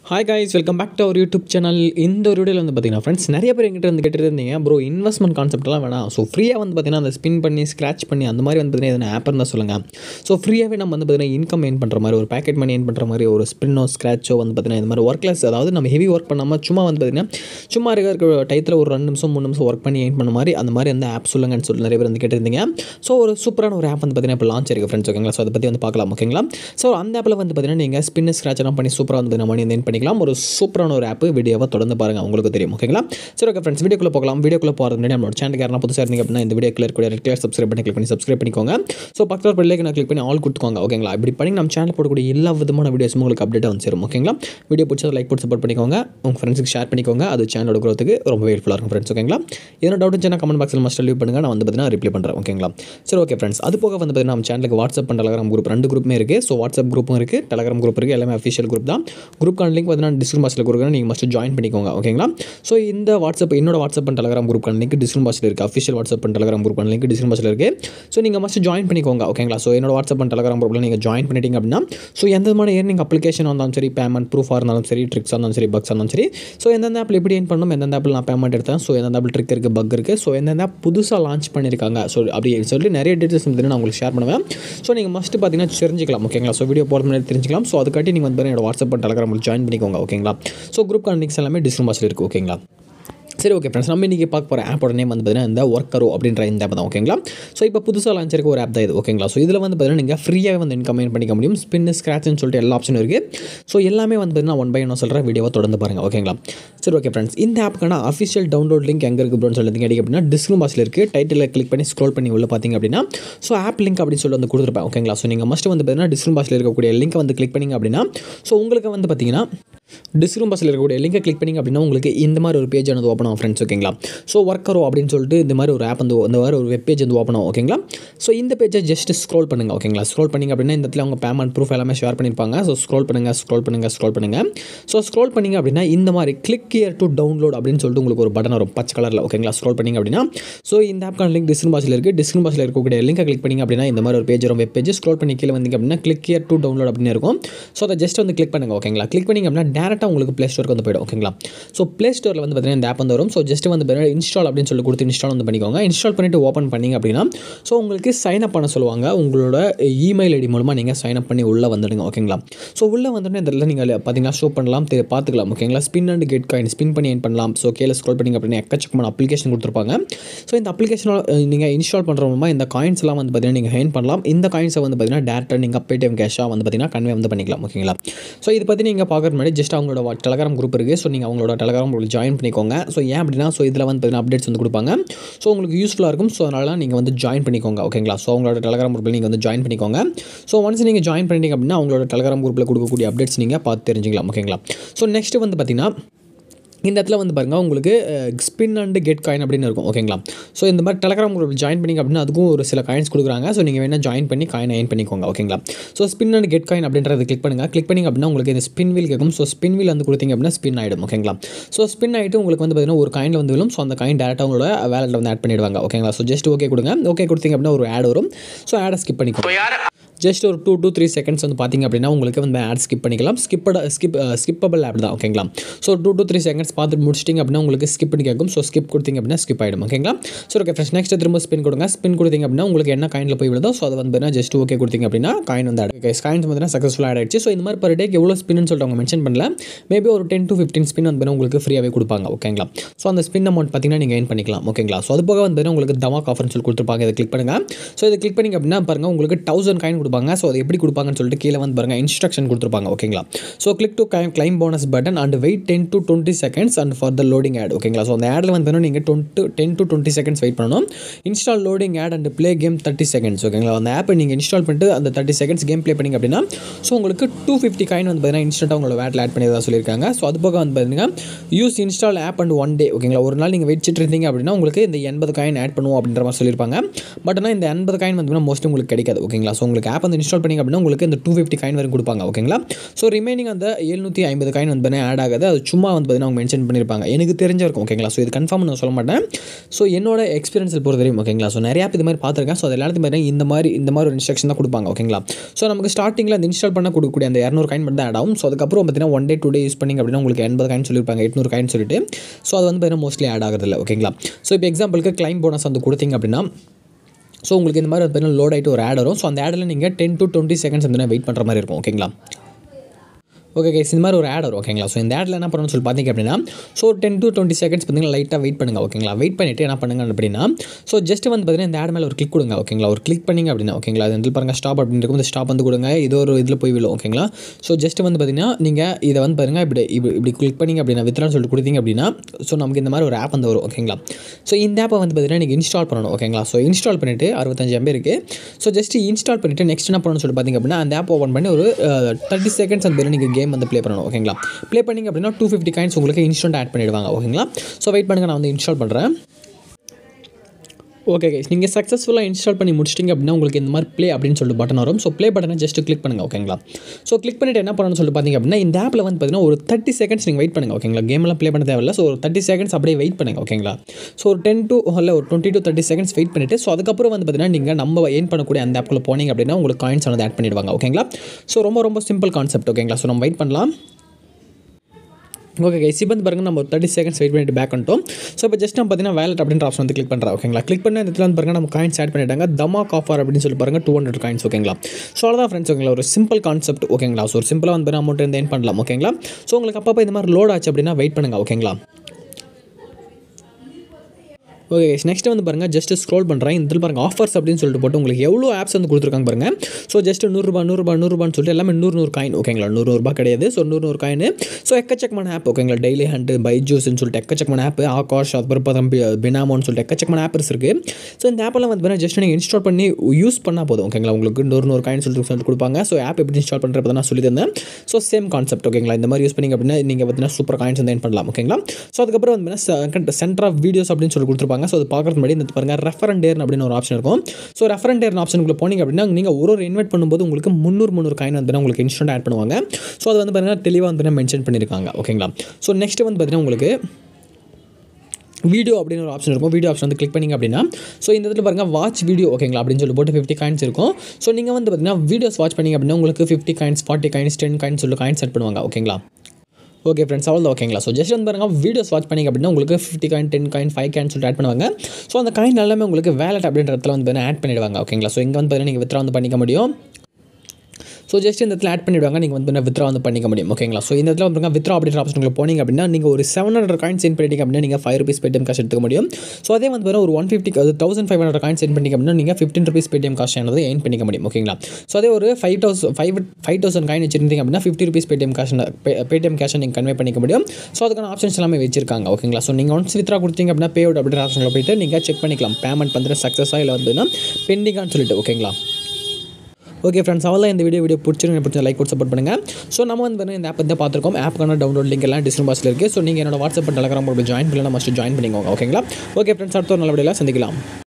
hi guys welcome back to our YouTube channel இந்த ஒரு வீடியோவில் வந்து பார்த்தீங்கன்னா ஃப்ரெண்ட்ஸ் நிறைய பேர் எங்கிட்ட வந்து கேட்டுட்டு இருந்தீங்க ப்ரோ இன்வெஸ்ட்மெண்ட் கான்செப்ட்லாம் வேணாம் ஸோ ஃப்ரீயாக வந்து பார்த்தீங்கன்னா அந்த ஸ்பின் பண்ணி ஸ்க்ராச் பண்ணி அந்த மாதிரி வந்து பார்த்தீங்கன்னா எதனா ஆப் இருந்தால் சொல்லுங்கள் ஸோ ஃப்ரீயாகவே நம்ம வந்து பார்த்தீங்கன்னா இன்கம் ஏன் பண்ணுற மாதிரி ஒரு பேக்கெட் மணி ஏன் பண்ணுற மாதிரி ஒரு ஸ்பின்னோ ஸ்க்ராச்சோ வந்து பார்த்தீங்கன்னா இந்த மாதிரி ஒர்க்லெஸ் அதாவது நம்ம ஹெவி ஒர்க் பண்ணாமல் சும்மா வந்து பார்த்தீங்கன்னா சும்மா இருக்க இருக்க டயத்தில் ஒரு ரெண்டு நிமிஷம் மூணு நிமிஷம் ஒர்க் பண்ணி ஏன் பண்ண மாதிரி அந்த மாதிரி அந்த ஆப் சொல்லுங்கன்னு சொல்லி நிறைய பேர் வந்து கேட்டிருந்தீங்க ஸோ ஒரு சூப்பரான ஒரு ஆப் வந்து பார்த்தீங்கன்னா இப்போ லான்ச் இருக்குது ஃப்ரெண்ட்ஸ் ஓகேங்களா ஸோ அதை பற்றி வந்து பார்க்கலாம் ஓகேங்களா ஸோ அந்த ஆப்பில் வந்து பார்த்தீங்கன்னா நீங்கள் ஸ்பின் ஸ்க்ராச் எல்லாம் பண்ணி சூப்பராக வந்து மணி ஏன் பண்ணிக்கலாம் ஒரு சூப்பரான ஒரு ஆப் வீடியோவை தொடர்ந்து பாருங்கள் உங்களுக்கு தெரியும் ஓகேங்களா சரி ஓகே ஃப்ரெண்ட்ஸ் வீடியோக்குள்ளே போகலாம் வீடியோக்குள்ளே போகிறது முன்னாடி நம்மளோட சேனலுக்கு யாரா புதுசாக இருந்தீங்க அப்படின்னா இந்த வீடியோ கிளியர் கூட ரெட் கலர் சப்ஸ்கிரைப் பண்ணி கிளிக் பண்ணி சப்ஸ்கிரைப் பண்ணிக்கோங்க ஸோ பக்கத்தில் பிள்ளைக்கு நான் கிளிக் பண்ணி ஆல் கொடுத்துக்கோங்க ஓகேங்களா இப்படி பண்ணி நம்ம சேனல் போடக்கூடிய எல்லா விதமான வீடியோஸும் உங்களுக்கு அப்டேட்டாக வந்து சேரும் ஓகேங்களா வீடியோ பிடிச்சதை லைக் போட்டு சப்போர்ட் பண்ணிக்கோங்க உங்கள் ஃப்ரெண்ட்ஸுக்கு ஷேர் பண்ணிக்கோங்க அது சேனலோட growth-க்கு ரொம்ப ஹெல்ப்ஃபுல்லாக இருக்கும் ஃப்ரெண்ட்ஸ் ஓகேங்களா எதனா டவுட் இருந்துச்சுன்னா கமெண்ட் பாக்ஸில் மஸ்ட் லீவ் பண்ணுங்கள் நான் வந்து பார்த்தீங்கன்னா ரிப்ளை பண்ணுறேன் ஓகேங்களா சரி ஓகே ஃப்ரெண்ட்ஸ் அது போக வந்து பார்த்தீங்கன்னா நம்ம சேனலுக்கு வாட்ஸ்அப் அண்ட் டெலகிராம் குரூப் ரெண்டு குரூப்புமே இருக்குது ஸோ வாட்ஸ்அப் குரூப்பும் இருக்குது டெலகிராம் குரூப் இருக்குது எல்லாமே அஃபிஷியல் குரூப் தான் குரூப்க்கான லிங்க் பார்த்தீங்கன்னா டிஸ்கிரிப் பாக்ஸில் கொடுக்குறேன் நீங்கள் மஸ்ட் ஜாயின் பண்ணிக்கோங்க ஓகேங்களா ஸோ இந்த வாட்ஸ்அப் என்னோட வாட்ஸ்அப் அண்ட் டெலகிராம் குரூப்க்கான லிங்க் டிஸ்கிரிப் பாக்ஸில் இருக்குது அஃபிஷியல் வாட்ஸ்அப் அண்ட் டெலகிராம் குரூப்க்கான லிங்க் டிஸ்கிரிப் பாக்ஸில் இருக்குது ஸோ நீங்கள் மஸ்ட் ஜாயின் பண்ணிக்கோங்க ஓகேங்களா ஸோ என்னோட வாட்ஸ்அப் அண்ட் டெலகிராம் குரூப்பில் நீங்கள் ஜாயின் பண்ணிட்டீங்க அப்படின்னா ஸோ எந்த விதமான ஏர்னிங் அப்ளிகேஷன் இருந்தாலும் சரி பேமெண்ட் ப்ரூஃபாக இருந்தாலும் சரி ட்ரிக்ஸாக இருந்தாலும் சரி பக்ஸ் இருந்தாலும் சரி ஸோ எந்தெந்த ஆப்பில் எப்படி ஏன் பண்ணணும் எந்தெந்த ஆப்பில் நான் பேமெண்ட் எடுத்தேன் ஸோ எந்தெந்த ஆப்பில் ட்ரிக் இருக்குது பக் இருக்குது ஸோ எந்தெந்த ஆப் புதுசாக லான்ச் பண்ணியிருக்காங்க ஸோ அப்படி சொல்லி நிறைய டீட்டெயில்ஸ் வந்து நான் உங்களுக்கு ஷேர் பண்ணுவேன் ஸோ நீங்கள் மஸ்ட் பார்த்தீங்கன்னா தெரிஞ்சிக்கலாம் ஓகேங்களா ஸோ வீடியோ போகிறது முன்னாடி தெரிஞ்சிக்கலாம் ஸோ அதுக்காட்டி நீங்கள் வந்து என்னோட வாட்ஸ்அப் அண்ட் டெலகிராம் ஜாயின் பண்ணிக்கோங்க ஓகேங்களா ஸோ குரூப் லிங்க்ஸ் எல்லாமே டிஸ்கிரிப் பாக்ஸில் இருக்குது ஓகேங்களா சரி ஓகே ஃப்ரெண்ட்ஸ் நம்ம இன்றைக்கி பார்க்க போகிற ஆப்போட நேம் வந்து பார்த்தீங்கன்னா இந்த ஒர்க்கரோ அப்படின்ற இந்த ஆப் தான் ஓகேங்களா ஸோ இப்போ புதுசாக லான்ச் இருக்க ஒரு ஆப் தான் இது ஓகேங்களா ஸோ இதில் வந்து பார்த்தீங்கன்னா நீங்கள் ஃப்ரீயாக வந்து இன்கம் ஏன் பண்ணிக்க முடியும் ஸ்பின் ஸ்க்ராட்ச்னு சொல்லிட்டு எல்லா ஆப்ஷனும் இருக்குது ஸோ எல்லாமே வந்து பார்த்தீங்கன்னா ஒன் பை ஒன் சொல்கிற வீடியோவை தொடர்ந்து பாருங்கள் ஓகேங்களா சரி ஓகே ஃப்ரெண்ட்ஸ் இந்த ஆப்புக்கான அஃபிஷியல் டவுன்லோட் லிங்க் எங்கே இருக்குது அப்படின்னு சொல்லி கேட்டிங்க அப்படின்னா டிஸ்கிரிப் பாக்ஸில் இருக்குது டைட்டில் கிளிக் பண்ணி ஸ்க்ரோல் பண்ணி உள்ள பார்த்தீங்க அப்படின்னா ஸோ ஆப் லிங்க் அப்படின்னு சொல்லி வந்து கொடுத்துருப்பேன் ஓகேங்களா ஸோ நீங்கள் மஸ்ட் வந்து பார்த்தீங்கன்னா டிஸ்கிரிப் பாக்ஸில் இருக்கக்கூடிய லிங்க்கை வந்து கிளிக் பண்ணிங்க அப்படின்னா ஸோ உங்களுக்கு வந்து பார்த்தீங்கன்னா டிஸ்கிரிப் பாக்ஸில் இருக்கக்கூடிய லிங்கை கிளிக் பண்ணிங்க அப்படின்னா உங்களுக்கு இந்த மாதிரி ஒரு பேஜ் வந்து ஓப்பன் ஆகும் ஃப்ரெண்ட்ஸ் ஓகேங்களா ஸோ ஒர்க்கரோ அப்படின்னு சொல்லிட்டு இந்த மாதிரி ஒரு ஆப் வந்து இந்த மாதிரி ஒரு வெப் பேஜ் வந்து ஓப்பன் ஆகும் ஓகேங்களா ஸோ இந்த பேஜை ஜஸ்ட் ஸ்க்ரோல் பண்ணுங்கள் ஓகேங்களா ஸ்க்ரோல் பண்ணிங்க அப்படின்னா இந்த இடத்துல அவங்க பேமெண்ட் ப்ரூஃப் எல்லாமே ஷேர் பண்ணியிருப்பாங்க ஸோ ஸ்க்ரோல் பண்ணுங்கள் ஸ்க்ரோல் பண்ணுங்கள் ஸ்க்ரோல் பண்ணுங்கள் ஸோ ஸ்க்ரோல் பண்ணிங்க அப்படின்னா இந்த மாதிரி கிளிக் இயர் டு டவுன்லோட் அப்படின்னு சொல்லிட்டு உங்களுக்கு ஒரு பட்டன் வரும் பச்சை கலரில் ஓகேங்களா ஸ்க்ரோல் பண்ணிங்க அப்படின்னா ஸோ இந்த ஆப்க்கான லிங்க் டிஸ்கிரிப் பாக்ஸில் இருக்குது டிஸ்கிரிப் பாக்ஸில் இருக்கக்கூடிய லிங்கை கிளிக் பண்ணிங்க அப்படின்னா இந்த மாதிரி ஒரு பேஜ் வரும் வெப் பேஜ் ஸ்க்ரோல் பண்ணி கீழே வந்தீங்க அப்படின்னா கிளிக் இயர் டு டவுன்லோட் அப்படின்னு இருக்கும் ஸோ அதை ஜஸ்ட் வந்து கிளிக் பண்ணுங்கள் ஓகேங்களா கிளிக் பண்ணிங்க அப்படின்னா டேரெக்டாக உங்களுக்கு ப்ளே ஸ்டோருக்கு வந்து போய்டும் ஓகேங்களா ஸோ ப்ளே ஸ்டோரில் வந்து பார்த்தீங்கன்னா இந்த ஆப் வந்து வரும் ஸோ ஜஸ்ட் வந்து பார்த்தீங்கன்னா இன்ஸ்டால் அப்படின்னு சொல்லி கொடுத்து இன்ஸ்டால் வந்து பண்ணிக்கோங்க இன்ஸ்டால் பண்ணிவிட்டு ஓப்பன் பண்ணிங்க அப்படின்னா ஸோ உங்களுக்கு சைன் அப் பண்ண சொல்லுவாங்க உங்களோட இமெயில் ஐடி மூலமாக நீங்கள் சைன் அப் பண்ணி உள்ளே வந்துடுங்க ஓகேங்களா ஸோ உள்ளே வந்துட்டு இதில் நீங்கள் பார்த்தீங்கன்னா ஷோ பண்ணலாம் தெ- பார்த்துக்கலாம் ஓகேங்களா spin and get coin spin பண்ணி ஏன் பண்ணலாம் ஸோ கீழே ஸ்க்ரோல் பண்ணிங்க அப்படின்னா எக்கச்சக்கமான அப்ளிகேஷன் கொடுத்துருப்பாங்க ஸோ இந்த அப்ளிகேஷனில் நீங்கள் இன்ஸ்டால் பண்ணுற மூலமாக இந்த காயின்ஸ் எல்லாம் வந்து பார்த்தீங்கன்னா நீங்கள் ஹேன் பண்ணலாம் இந்த காயின்ஸை வந்து பார்த்தீங்கன்னா டேரெக்டாக நீங்கள் பேடிஎம் கேஷாக வந்து பார்த்தீங்கன்னா கன்வே வந்து பண்ணிக்கலாம் ஓகேங்களா ஸோ இது பற்றி நீங்கள் பார்க்குற முன்னாடி ஜஸ்ட் அவங்களோட டெலகிராம் குரூப் இருக்குது ஸோ நீங்கள் அவங்களோட டெலகிராம் குரூப் ஜாயின் பண்ணிக்கோங்க ஸோ ஏன் அப்படின்னா ஸோ இதில் வந்து பார்த்தீங்கன்னா அப்டேட்ஸ் வந்து கொடுப்பாங்க ஸோ உங்களுக்கு யூஸ்ஃபுல்லாக இருக்கும் ஸோ அதனால் நீங்கள் வந்து ஜாயின் பண்ணிக்கோங்க ஓகேங்களா ஸோ அவங்களோட டெலகிராம் குரூப்பில் நீங்கள் வந்து ஜாயின் பண்ணிக்கோங்க ஸோ ஒன்ஸ் நீங்கள் ஜாயின் பண்ணிட்டீங்க அப்படின்னா அவங்களோட டெலகிராம் குரூப்பில் கொடுக்கக்கூடிய அப்டேட்ஸ் நீங்கள் பார்த்து தெரிஞ்சுக்கலாம் ஓகேங்களா ஸோ நெக்ஸ்ட் வந்து பார்த்தீங்கன்னா இந்த இடத்துல வந்து பாருங்கள் உங்களுக்கு ஸ்பின் அண்ட் கெட் காயின் அப்படின்னு இருக்கும் ஓகேங்களா ஸோ இந்த மாதிரி டெலகிராம் குரூப் ஜாயின் பண்ணிங்க அப்படின்னா அதுக்கும் ஒரு சில காயின்ஸ் கொடுக்குறாங்க ஸோ நீங்கள் வேணால் ஜாயின் பண்ணி காயின் ஏன் பண்ணிக்கோங்க ஓகேங்களா so spin and get coin அப்படின்றத கிளிக் பண்ணுங்கள் கிளிக் பண்ணிங்க அப்படின்னா உங்களுக்கு இந்த ஸ்பின் வீல் கேட்கும் ஸோ ஸ்பின் வீல் வந்து கொடுத்தீங்க அப்படின்னா ஸ்பின் ஆகிடும் ஓகேங்களா ஸோ ஸ்பின் ஆகிட்டு உங்களுக்கு வந்து பார்த்தீங்கன்னா ஒரு காயினில் வந்து விழும் ஸோ அந்த காயின் டேரெக்டாக உங்களோட வேலெட்டில் வந்து ஆட் பண்ணிடுவாங்க ஓகேங்களா ஸோ ஜஸ்ட் ஓகே கொடுங்க ஓகே கொடுத்தீங்க அப்படின்னா ஒரு ஆட் வரும் ஸோ ஆடை ஸ்கிப் பண்ணிக்கோங்க ஜஸ்ட் ஒரு டூ டூ த்ரீ செகண்ட்ஸ் வந்து பார்த்தீங்க அப்படின்னா உங்களுக்கு வந்து ஆட் ஸ்கிப் பண்ணிக்கலாம் ஸ்கிப்பட ஸ்கிப் ஸ்கிப்பபிள் ஆப் தான் ஓகேங்களா so two two three seconds பார்த்துட்டு முடிச்சிட்டிங்க அப்படின்னா உங்களுக்கு ஸ்கிப் பண்ணி கேட்கும் ஸோ ஸ்கிப் கொடுத்தீங்க அப்படின்னா ஸ்கிப் ஆகிடும் ஓகேங்களா ஸோ ஓகே ஃப்ரெண்ட்ஸ் நெக்ஸ்ட் திரும்ப ஸ்பின் கொடுங்க ஸ்பின் கொடுத்தீங்க அப்படின்னா உங்களுக்கு என்ன காயினில் போய் விழுதோ ஸோ அது வந்து ஜஸ்ட் ஓகே கொடுத்தீங்க அப்படின்னா காயின் வந்து ஆட் காயின்ஸ் வந்து சக்ஸஸ்ஃபுல்லாக ஆட் ஆயிடுச்சு ஸோ இந்த மாதிரி பர் டேக்கு எவ்வளோ ஸ்பின்னு சொல்லிட்டு அவங்க மென்ஷன் பண்ணல மேபி ஒரு டென் டு ஃபிஃப்டின் ஸ்பின் வந்து பார்த்தீங்கன்னா உங்களுக்கு ஃப்ரீயாகவே கொடுப்பாங்க ஓகேங்களா ஸோ அந்த ஸ்பின் அமௌண்ட் பார்த்தீங்கன்னா நீங்கள் ஏன் பண்ணிக்கலாம் ஓகேங்களா ஸோ அது போக வந்து பார்த்தீங்கன்னா உங்களுக்கு தமாக் ஆஃபர்னு சொல்லி கொடுத்துருப்பாங்க இதை கிளிக் பண்ணுங்கள் ஸோ இதை கிளிக் பண்ணிங்க அப்படின்னா பாருங்க உங்களுக்கு தௌசண்ட் காயின் கொடுப்பாங்க ஸோ அது எப்படி கொடுப்பாங்கன்னு சொல்லிட்டு கீழே வந்து பாருங்க இன்ஸ்ட்ரக்ஷன் கொடுத்துருப்பாங்க ஓகேங்களா so click to claim bonus button and wait ten to twenty seconds and for the loading ad ஓகேங்களா ஸோ அந்த ஆடில் வந்து பார்த்தீங்கன்னா நீங்கள் twenty ten to twenty seconds wait பண்ணணும் install loading ad and play game thirty seconds ஓகேங்களா அந்த ஆப்பை நீங்கள் இன்ஸ்டால் பண்ணிட்டு அந்த தேர்ட்டி செகண்ட்ஸ் கேம் ப்ளே பண்ணிங்க அப்படின்னா ஸோ உங்களுக்கு டூ ஃபிஃப்டி காயின் வந்து பார்த்தீங்கன்னா இன்ஸ்டன்ட்டாக உங்களோட வேட்டில் ஆட் பண்ணியதாக சொல்லியிருக்காங்க ஸோ அது போக வந்து பார்த்தீங்கன்னா use install app and one day ஓகேங்களா ஒரு நாள் நீங்கள் வச்சுட்டு இருந்தீங்க அப்படின்னா உங்களுக்கு இந்த எண்பது காயின் ஆட் பண்ணுவோம் அப்படின்ற மாதிரி சொல்லியிருப்பாங்க பட் ஆனால் இந்த எண்பது காயின் வந்து மோஸ்ட்லி உங்களுக்கு கிடைக்காது ஓகேங்களா ஸோ உங்களுக்கு ஆப் ஆப் வந்து இன்ஸ்டால் பண்ணிங்க அப்படின்னா உங்களுக்கு இந்த டூ ஃபிஃப்டி காயின் வரைக்கும் கொடுப்பாங்க ஓகேங்களா ஸோ ரிமைனிங் அந்த எழுநூற்றி ஐம்பது காயின் வந்து பார்த்தீங்கன்னா ஆட் ஆகாது அது சும்மா வந்து பார்த்தீங்கன்னா அவங்க மென்ஷன் பண்ணியிருப்பாங்க எனக்கு தெரிஞ்சிருக்கும் ஓகேங்களா ஸோ இது கன்ஃபார்ம் நான் சொல்ல மாட்டேன் ஸோ என்னோட எக்ஸ்பீரியன்ஸில் பொறுத்த வரையும் ஓகேங்களா ஸோ நிறையா இது மாதிரி பார்த்துருக்கேன் ஸோ அது எல்லாத்தையும் பார்த்தீங்கன்னா இந்த மாதிரி இந்த மாதிரி ஒரு இன்ஸ்ட்ரக்ஷன் தான் கொடுப்பாங்க ஓகேங்களா ஸோ நமக்கு ஸ்டார்டிங்கில் அந்த இன்ஸ்டால் பண்ண கொடுக்கக்கூடிய அந்த இரநூறு காயின் மட்டும் தான் ஆட் ஆகும் ஸோ அதுக்கப்புறம் பார்த்தீங்கன்னா one day two day use பண்ணிங்க அப்படின்னா உங்களுக்கு எண்பது காயின் சொல்லியிருப்பாங்க எட்நூறு காயின் சொல்லிட்டு ஸோ அது வந்து பார்த்தீங்கன்னா மோஸ்ட்லி ஆட் ஆகிறதில்ல ஓகேங்களா ஸோ இப்போ எக்ஸாம்பிளுக்கு கிளைம் போனஸ் வந்து கொடுத்தீங்க அப்படின்னா ஸோ உங்களுக்கு இந்த மாதிரி பார்த்தீங்கன்னா லோட் ஆகிட்டு ஒரு ஆட் வரும் ஸோ அந்த ஆடில் நீங்கள் டென் டு டுவெண்ட்டி செகண்ட்ஸ் வந்து வெயிட் பண்ணுற மாதிரி இருக்கும் ஓகேங்களா ஓகே கைஸ் இந்த மாதிரி ஒரு ஆட் வரும் ஓகேங்களா ஸோ இந்த ஆடில் என்ன பண்ணணும்னு சொல்லி பார்த்தீங்க அப்படின்னா so ten to twenty seconds பார்த்தீங்கன்னா லைட்டாக வெயிட் பண்ணுங்க ஓகேங்களா வெயிட் பண்ணிவிட்டு என்ன பண்ணுங்க அப்படின்னா ஸோ ஜஸ்ட் வந்து பார்த்தீங்கன்னா இந்த ஆட் மேலே ஒரு கிளிக் கொடுங்க ஓகேங்களா ஒரு கிளிக் பண்ணிங்க அப்படின்னா ஓகேங்களா அது வந்து பாருங்கள் ஸ்டாப் அப்படின்னு இருக்கும் இந்த ஸ்டாப் வந்து கொடுங்க இது ஒரு இதில் போய் விழும் ஓகேங்களா ஸோ ஜஸ்ட் வந்து பார்த்தீங்கன்னா நீங்கள் இதை வந்து பாருங்கள் இப்படி இப்படி இப்படி கிளிக் பண்ணிங்க அப்படின்னா வித்ரான்னு சொல்லிட்டு கொடுத்தீங்க அப்படின்னா ஸோ நமக்கு இந்த மாதிரி ஒரு ஆப் வந்து வரும் ஓகேங்களா ஸோ இந்த ஆப்பை வந்து பார்த்தீங்கன்னா நீங்கள் இன்ஸ்டால் பண்ணணும் ஓகேங்களா ஸோ இன்ஸ்டால் பண்ணிவிட்டு அறுபத்தஞ்சு எம்பி இருக்குது ஸோ ஜஸ்ட் இன்ஸ்டால் பண்ணிவிட்டு நெக்ஸ்ட் என்ன பண்ணணும்னு சொல்லி பார்த்தீங்க அப்படின்னா அந்த ஆப் ஓப்பன் பண்ணி ஒரு தேர்ட்டி செகண்ட்ஸ் அந்த நீங்கள் கேம் வந்து ப்ளே பண்ணணும் ஓகேங்களா ப்ளே பண்ணிங்க அப்படின்னா டூ ஃபிஃப்டி காயின்ஸ் உங்களுக்கு இன்ஸ்டன்ட் ஆட் பண்ணிடுவாங்க ஓகேங்களா ஸோ வெயிட் பண்ணுங்கள் நான் வந்து இன்ஸ்டால் பண்ணுறேன் ஓகே கைஸ் நீங்கள் சக்ஸஸ்ஃபுல்லாக இன்ஸ்டால் பண்ணி முடிச்சிட்டிங்க அப்படின்னா உங்களுக்கு இந்த மாதிரி ப்ளே அப்படின்னு சொல்லிட்டு பட்டன் வரும் ஸோ ப்ளே பட்டனை ஜஸ்ட் கிளிக் பண்ணுங்கள் ஓகேங்களா ஸோ கிளிக் பண்ணிட்டு என்ன பண்ணணும்னு சொல்லிட்டு பார்த்தீங்க அப்படின்னா இந்த ஆப்பில் வந்து பார்த்தீங்கன்னா ஒரு தேர்ட்டி செகண்ட்ஸ் நீங்கள் வெயிட் பண்ணுங்கள் ஓகேங்களா கேம்லாம் ப்ளே பண்ண தேவையில்ல ஸோ ஒரு தேர்ட்டி செகண்ட்ஸ் அப்படியே வெயிட் பண்ணுங்கள் ஓகேங்களா ஸோ ஒரு டென் டு இல்லை ஒரு twenty to thirty seconds wait பண்ணிவிட்டு ஸோ அதுக்கப்புறம் வந்து பார்த்தீங்கன்னா நீங்கள் நம்ம ஏன் பண்ணக்கூடிய அந்த ஆப்புக்குள்ளே போனீங்க அப்படின்னா உங்களுக்கு காயின்ஸ் வந்து ஆட் பண்ணிடுவாங்க ஓகேங்களா ஸோ ரொம்ப ரொம்ப சிம்பிள் கான்செப்ட் ஓகேங்களா ஸோ நம்ம வெயிட் பண்ணலாம் ஓகே கைஸ் இப்போ வந்து பாருங்கள் நம்ம ஒரு தேர்ட்டி செகண்ட்ஸ் வெயிட் பண்ணிட்டு பேக் பண்ணிட்டோம் ஸோ இப்போ ஜஸ்ட் நம்ம பார்த்தீங்கன்னா வேலட் அப்படின்ற ஆப்ஷன் வந்து கிளிக் பண்ணுறேன் ஓகேங்களா கிளிக் பண்ண இந்த இடத்துல வந்து பாருங்கள் நம்ம காயின்ஸ் ஆட் பண்ணிட்டாங்க தமாக் ஆஃபர் அப்படின்னு சொல்லி பாருங்கள் டூ ஹண்ட்ரட் காயின்ஸ் ஓகேங்களா ஸோ அவ்வளோதான் ஃப்ரெண்ட்ஸ் ஓகேங்களா ஒரு சிம்பிள் கான்செப்ட் ஓகேங்களா ஸோ ஒரு சிம்பிளாக வந்து அமௌண்ட் வந்து ஏன் பண்ணலாம் ஓகேங்களா ஸோ உங்களுக்கு அப்பப்போ இந்த மாதிரி லோட் ஆச்சு அப்படின்னா வெயிட் பண்ணுங்கள் ஓகேங்களா ஓகே நெக்ஸ்ட் வந்து பாருங்கள் ஜஸ்ட் ஸ்க்ரோல் பண்ணுறேன் இதில் பாருங்கள் ஆஃபர்ஸ் அப்படின்னு சொல்லிட்டு போட்டு உங்களுக்கு எவ்வளோ ஆப்ஸ் வந்து கொடுத்துருக்காங்க பாருங்கள் ஸோ ஜஸ்ட் நூறுரூபா நூறுரூபா நூறுரூபான்னு சொல்லிட்டு எல்லாமே நூறு நூறு காயின் ஓகேங்களா நூறு நூறுபா கிடையாது ஸோ நூறு நூறு காயின் ஸோ எக்கச்சக்கமான ஆப் ஓகேங்களா டெய்லி ஹண்ட் பைஜூஸ்னு சொல்லிட்டு எக்கச்சக்கமான ஆப் ஆகாஷ் அதுக்கப்புறம் பினாமோன்னு சொல்லிட்டு எக்கச்சக்கமான ஆப்ஸ் இருக்குது ஸோ இந்த ஆப்பெல்லாம் வந்து பாருங்கள் ஜஸ்ட் நீங்கள் இன்ஸ்டால் பண்ணி யூஸ் பண்ணால் போதும் ஓகேங்களா உங்களுக்கு நூறு நூறு காயின் சொல்லிட்டு சொல்லிட்டு கொடுப்பாங்க ஸோ ஆப் எப்படி இன்ஸ்டால் பண்ணுறது நான் சொல்லி தந்தேன் ஸோ சேம் கான்செப்ட் ஓகேங்களா இந்த மாதிரி யூஸ் பண்ணிங்க அப்படின்னா நீங்கள் பார்த்தீங்கன்னா சூப்பர் காயின்ஸ் வந்து ஏன் பண்ணலாம் ஓகேங்களா ஸோ அதுக்கப்புறம் வந்து பார்த்தீங்கன்னா சென்டர் ஆஃப் வீடியோஸ் அப்படின்னு சொல்லி கொடுத்துருப்பாங்க ஸோ அது பார்க்குறது முன்னாடி இந்த பாருங்கள் ரெஃபரண்டேர் அப்படின்னு ஒரு ஆப்ஷன் இருக்கும் ஸோ ரெஃபரண்டேர் ஆப்ஷனுக்குள்ள போனீங்க அப்படின்னா நீங்கள் ஒரு ஒரு இன்வைட் பண்ணும்போது உங்களுக்கு முந்நூறு முந்நூறு காயின் வந்து உங்களுக்கு இன்ஸ்டன்ட் ஆட் பண்ணுவாங்க ஸோ அது வந்து பார்த்தீங்கன்னா தெளிவாக வந்து மென்ஷன் பண்ணியிருக்காங்க ஓகேங்களா ஸோ நெக்ஸ்ட் வந்து பார்த்தீங்கன்னா உங்களுக்கு வீடியோ அப்படின்னு ஒரு ஆப்ஷன் இருக்கும் வீடியோ ஆப்ஷன் வந்து கிளிக் பண்ணிங்க அப்படின்னா ஸோ இந்த இடத்துல பாருங்கள் வாட்ச் வீடியோ ஓகேங்களா அப்படின்னு சொல்லி போட்டு ஃபிஃப்டி காயின்ஸ் இருக்கும் ஸோ நீங்கள் வந்து பார்த்தீங்கன்னா வீடியோஸ் வாட்ச் பண்ணிங்க அப்படின்னா உங்களுக்கு fifty coins forty coins ten coins சொல்லி காயின்ஸ் செட் பண்ணுவாங்க ஓகேங்களா ஓகே ஃப்ரெண்ட்ஸ் அவ்வளோ ஓகேங்களா ஸோ ஜஸ்ட் வந்து பாருங்கள் வீடியோஸ் வாட்ச் பண்ணிங்க அப்படின்னா உங்களுக்கு fifty coin ten coin five coin சொல்லிட்டு ஆட் பண்ணுவாங்க ஸோ அந்த காயின் எல்லாமே உங்களுக்கு வேலட் அப்படின்ற இடத்துல வந்து ஆட் பண்ணிடுவாங்க ஓகேங்களா ஸோ இங்கே வந்து பார்த்தீங்கன்னா நீங்கள் வித்ரா வந்து பண்ணிக்க முடியும் ஸோ ஜஸ்ட் இந்த இடத்துல ஆட் பண்ணிவிடுவாங்க நீங்கள் வந்து வித்ரா வந்து பண்ணிக்க முடியும் ஓகேங்களா ஸோ இந்த இடத்துல வந்து வித்ரா அப்படின்ற ஆப்ஷனுக்குள்ள போனீங்க அப்படின்னா நீங்கள் ஒரு செவன் ஹண்ட்ரட் காயின் சென்ட் பண்ணிட்டீங்க அப்படின்னா நீங்கள் ஃபைவ் ருபீஸ் பேடிஎம் காசு எடுத்துக்க முடியும் ஸோ அதே வந்து பாருங்க ஒரு ஒன் ஃபிஃப்டி அது thousand five hundred coin send பண்ணிங்க அப்படின்னா நீங்கள் ஃபிஃப்டின் ருபீஸ் பேடிஎம் காசு ஆனது எயின் பண்ணிக்க முடியும் ஓகேங்களா ஸோ அதே ஒரு five thousand five five thousand coin வச்சிருந்தீங்க அப்படின்னா ஃபிஃப்டி ருபீஸ் பேடிஎம் காசு பேடிஎம் கேஷை நீங்கள் கன்வே பண்ணிக்க முடியும் ஸோ அதுக்கான ஆப்ஷன்ஸ் எல்லாமே வச்சிருக்காங்க ஓகேங்களா ஸோ நீங்கள் ஒன்ஸ் வித்ரா கொடுத்தீங்க அப்படின்னா பே அவுட் அப்படின்ற ஆப்ஷனில் போயிட்டு நீங்கள் செக் பண்ணிக்கலாம் பேமெண்ட் பண்ணுற சக்ஸஸாக இல்லை வந்துன்னா பெண்டிங்கான்னு சொல்லிட்டு ஓகேங்களா ஓகே ஃப்ரெண்ட்ஸ் அவ்வளோ இந்த வீடியோ வீடியோ பிடிச்சிருக்கு பிடிச்ச லைக் போட்டு சப்போர்ட் பண்ணுங்கள் ஸோ நம்ம வந்து பாருங்க இந்த ஆப் வந்து பார்த்துருக்கோம் ஆப்க்கான டவுன்லோட் லிங்க் எல்லாம் டிஸ்கிரிப் பாக்ஸில் இருக்குது ஸோ நீங்கள் என்னோட வாட்ஸ்அப் டெலகிராம் ஜாயின் பண்ணலாம் மஸ்ட் ஜாயின் பண்ணிக்கோங்க ஓகேங்களா ஓகே ஃப்ரெண்ட்ஸ் அடுத்த ஒரு நல்ல வீடியோவில் சந்திக்கலாம்